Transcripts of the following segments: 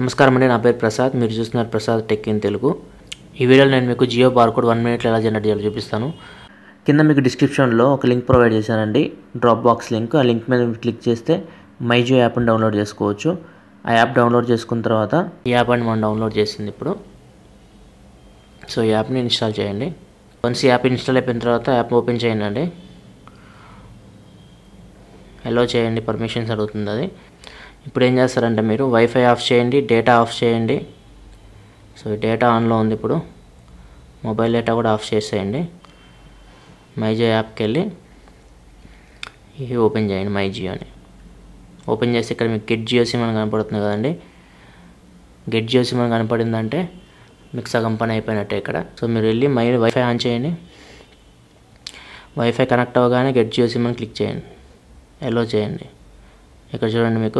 నమస్కారం అండి నా పేరు ప్రసాద్ మీరు చూస్తున్నారు ప్రసాద్ టెక్ ఇన్ తెలుగు ఈ వీడియోలో నేను మీకు జియో బార్కోడ్ వన్ మినిట్లో ఎలా జనరేట్ చేయాలో చూపిస్తాను కింద మీకు డిస్క్రిప్షన్లో ఒక లింక్ ప్రొవైడ్ చేశానండి డ్రాప్ బాక్స్ లింక్ ఆ లింక్ మీద మీరు క్లిక్ చేస్తే మై జియో యాప్ని డౌన్లోడ్ చేసుకోవచ్చు ఆ యాప్ డౌన్లోడ్ చేసుకున్న తర్వాత ఈ యాప్ అని మనం డౌన్లోడ్ చేసింది ఇప్పుడు సో ఈ యాప్ని ఇన్స్టాల్ చేయండి వన్స్ ఈ యాప్ ఇన్స్టాల్ అయిపోయిన తర్వాత యాప్ ఓపెన్ చేయండి అండి ఎలో చేయండి పర్మిషన్స్ అడుగుతుంది అది ఇప్పుడు ఏం చేస్తారంటే మీరు వైఫై ఆఫ్ చేయండి డేటా ఆఫ్ చేయండి సో ఈ డేటా ఆన్లో ఉంది ఇప్పుడు మొబైల్ డేటా కూడా ఆఫ్ చేసేయండి మైజియో యాప్కి వెళ్ళి ఇది ఓపెన్ చేయండి మై జియో అని ఓపెన్ చేసి ఇక్కడ మీకు గెట్ జియో సిమ్ అని కనపడుతుంది కదండి గెట్ జియో సిమ్ అని కనపడిందంటే మీకు సగం పని అయిపోయినట్టే ఇక్కడ సో మీరు వెళ్ళి మై వైఫై ఆన్ చేయండి వైఫై కనెక్ట్ అవ్వగానే గెట్ జియో సిమ్ అని క్లిక్ చేయండి ఎలో చేయండి ఇక్కడ చూడండి మీకు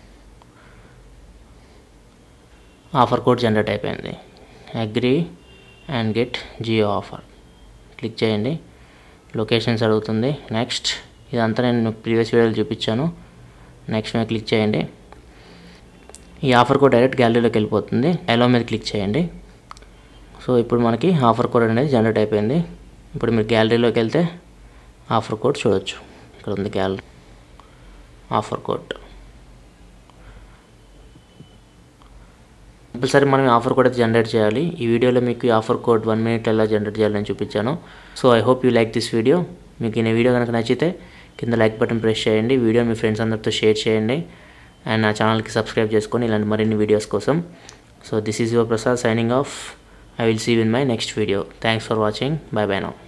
ఆఫర్ కోడ్ జనరేట్ అయిపోయింది agree and get Jio offer click చేయండి లొకేషన్స్ అడుగుతుంది నెక్స్ట్ ఇదంతా నేను ప్రీవియస్ వీడియోలో చూపించాను నెక్స్ట్ మీద క్లిక్ చేయండి ఈ ఆఫర్ కోడ్ డైరెక్ట్ గ్యాలరీలోకి వెళ్ళిపోతుంది ఎలో మీద క్లిక్ చేయండి సో ఇప్పుడు మనకి ఆఫర్ కోడ్ అనేది జనరేట్ అయిపోయింది ఇప్పుడు మీరు గ్యాలరీలోకి వెళ్తే ఆఫర్ కోడ్ చూడొచ్చు ఇక్కడ ఉంది గ్యాలరీ ఆఫర్ కోడ్ కంపల్సరీ మనం ఈ ఆఫర్ కోడ్ అయితే జనరేట్ చేయాలి ఈ వీడియోలో మీకు ఈ ఆఫర్ కోడ్ వన్ మినిట్ ఎలా జనరేట్ చేయాలని చూపించాను so I hope you like this video మీకు ఈ వీడియో కనుక నచ్చితే కింద లైక్ బటన్ ప్రెస్ చేయండి వీడియో మీ ఫ్రెండ్స్ అందరితో షేర్ చేయండి అండ్ నా ఛానల్కి సబ్స్క్రైబ్ చేసుకొని ఇలాంటి మరిన్ని వీడియోస్ కోసం so this is your Prasad signing off I will see in my next video thanks for watching bye bye now